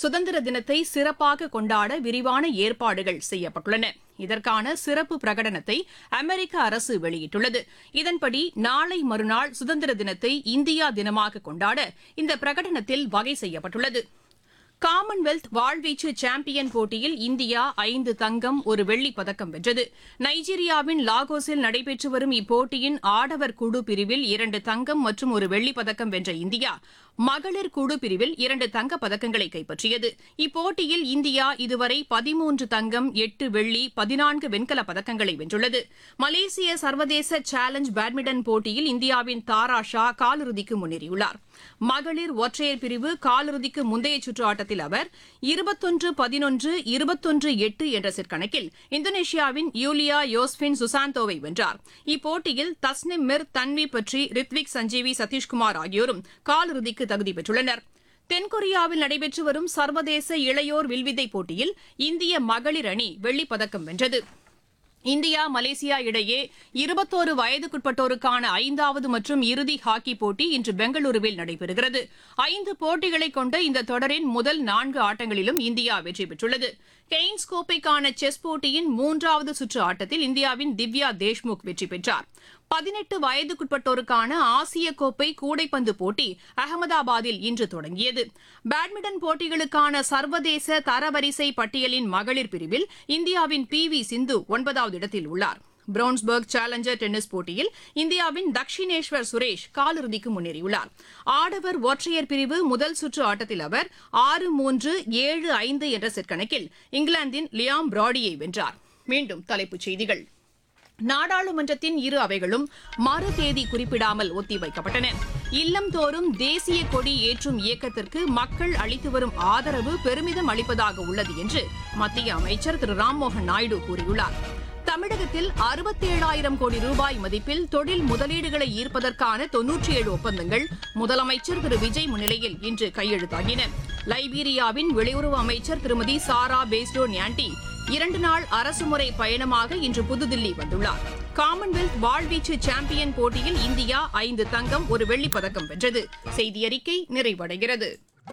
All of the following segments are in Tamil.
சுதந்திர தினத்தை சிறப்பாக கொண்டாட விரிவான ஏற்பாடுகள் செய்யப்பட்டுள்ளன இதற்கான சிறப்பு பிரகடனத்தை அமெரிக்க அரசு வெளியிட்டுள்ளது இதன்படி நாளை மறுநாள் சுதந்திர தினத்தை இந்தியா தினமாக கொண்டாட இந்த பிரகடனத்தில் வகை செய்யப்பட்டுள்ளது காமன்வெல்த் வாழ்வீச்சு சாம்பியன் போட்டியில் இந்தியா ஐந்து தங்கம் ஒரு வெள்ளிப் பதக்கம் வென்றது நைஜீரியாவின் லாகோஸில் நடைபெற்று வரும் இப்போட்டியின் ஆடவர் குழு பிரிவில் இரண்டு தங்கம் மற்றும் ஒரு வெள்ளிப் பதக்கம் வென்ற இந்தியா மகளிர் குழு பிரிவில் இரண்டு தங்கப் பதக்கங்களை கைப்பற்றியது இப்போட்டியில் இந்தியா இதுவரை பதிமூன்று தங்கம் எட்டு வெள்ளி பதினான்கு வெண்கலப் பதக்கங்களை வென்றுள்ளது மலேசிய சர்வதேச சேலஞ்ச் பேட்மிண்டன் போட்டியில் இந்தியாவின் தாரா ஷா காலிறுதிக்கு முன்னேறியுள்ளார் மகளிர் ஒற்றையர் பிரிவு காலிறுதிக்கு முந்தைய சுற்று ஆட்டத்தில் அவர் இருபத்தொன்று பதினொன்று இருபத்தொன்று எட்டு என்ற செட் கணக்கில் இந்தோனேஷியாவின் யூலியா யோஸ்பின் சுசாந்தோவை வென்றார் இப்போட்டியில் தஸ்னிம் மிர் தன்வி பற்றி ரித்விக் சஞ்சீவி சதீஷ்குமார் ஆகியோரும் காலிறுதிக்கு தகுதி பெற்றுள்ளனர் தென்கொரியாவில் நடைபெற்று வரும் சர்வதேச இளையோர் வில்வித்தை போட்டியில் இந்திய மகளிர் அணி வெள்ளிப் பதக்கம் வென்றது இந்தியா மலேசியா இடையே இருபத்தோரு வயதுக்குட்பட்டோருக்கான ஐந்தாவது மற்றும் இறுதி ஹாக்கி போட்டி இன்று பெங்களூருவில் நடைபெறுகிறது ஐந்து போட்டிகளை கொண்ட இந்த தொடரின் முதல் நான்கு ஆட்டங்களிலும் இந்தியா வெற்றி பெற்றுள்ளது கெய்ன்ஸ் கோப்பைக்கான செஸ் போட்டியின் மூன்றாவது சுற்று ஆட்டத்தில் இந்தியாவின் திவ்யா தேஷ்முக் வெற்றி பெற்றார் பதினெட்டு வயதுக்குட்பட்டோருக்கான ஆசிய கோப்பை கூடைப்பந்து போட்டி அகமதாபாத்தில் இன்று தொடங்கியது பேட்மிண்டன் போட்டிகளுக்கான சர்வதேச தரவரிசை பட்டியலின் மகளிர் பிரிவில் இந்தியாவின் பி வி சிந்து ஒன்பதாவது இடத்தில் உள்ளார் பிரவுன்ஸ்பர்க் சேலஞ்சர் டென்னிஸ் போட்டியில் இந்தியாவின் தக்ஷினேஸ்வர் சுரேஷ் காலிறுதிக்கு முன்னேறியுள்ளார் ஆடவர் ஒற்றையர் பிரிவு முதல் சுற்று ஆட்டத்தில் அவர் ஆறு மூன்று ஏழு ஐந்து என்ற செட் கணக்கில் இங்கிலாந்தின் லியாம் பிராடியை வென்றார் மீண்டும் தலைப்புச் செய்திகள் நாடாளுமன்றத்தின் இரு அவைகளும் மறு தேதி குறிப்பிடாமல் ஒத்திவைக்கப்பட்டன இல்லம்தோறும் தேசிய கொடி ஏற்றும் இயக்கத்திற்கு மக்கள் அளித்து வரும் ஆதரவு பெருமிதம் அளிப்பதாக உள்ளது என்று மத்திய அமைச்சர் திரு ராம்மோகன் நாயுடு கூறியுள்ளார் தமிழகத்தில் அறுபத்தேழாயிரம் கோடி ரூபாய் மதிப்பில் தொழில் முதலீடுகளை ஈர்ப்பதற்கான தொன்னூற்றி ஏழு ஒப்பந்தங்கள் முதலமைச்சர் திரு விஜய் முன்னிலையில் இன்று கையெழுத்தாகின லைபீரியாவின் வெளியுறவு அமைச்சர் திருமதி சாரா பேஸ்டோ நியாண்டி இரண்டு நாள் அரசுமுறை பயணமாக இன்று புதுதில்லி வந்துள்ளார் காமன்வெல்த் வாழ்வீச்சு சாம்பியன் போட்டியில் இந்தியா ஐந்து தங்கம் ஒரு வெள்ளிப் பதக்கம் வென்றது செய்தியறிக்கை நிறைவடைகிறது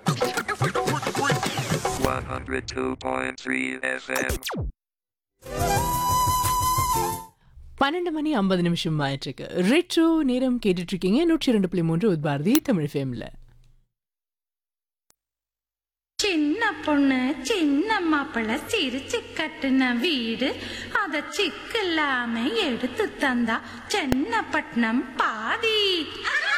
102.3 FM. பன்னெண்டு மணி ஐம்பது நிமிஷம் ஆயிட்டிருக்கு ரெட்ரோ நேரம் கேட்டுட்டு இருக்கீங்க நூற்றி ரெண்டு புள்ளி மூன்று உத்பாரதி தமிழ் ஃபேம்ல சின்ன பொண்ணு சின்ன மாப்பிள்ள சிரிச்சு கட்டுன வீடு அத சிக்கில்லாம எடுத்து தந்தா சென்னப்பட்டினம் பாதி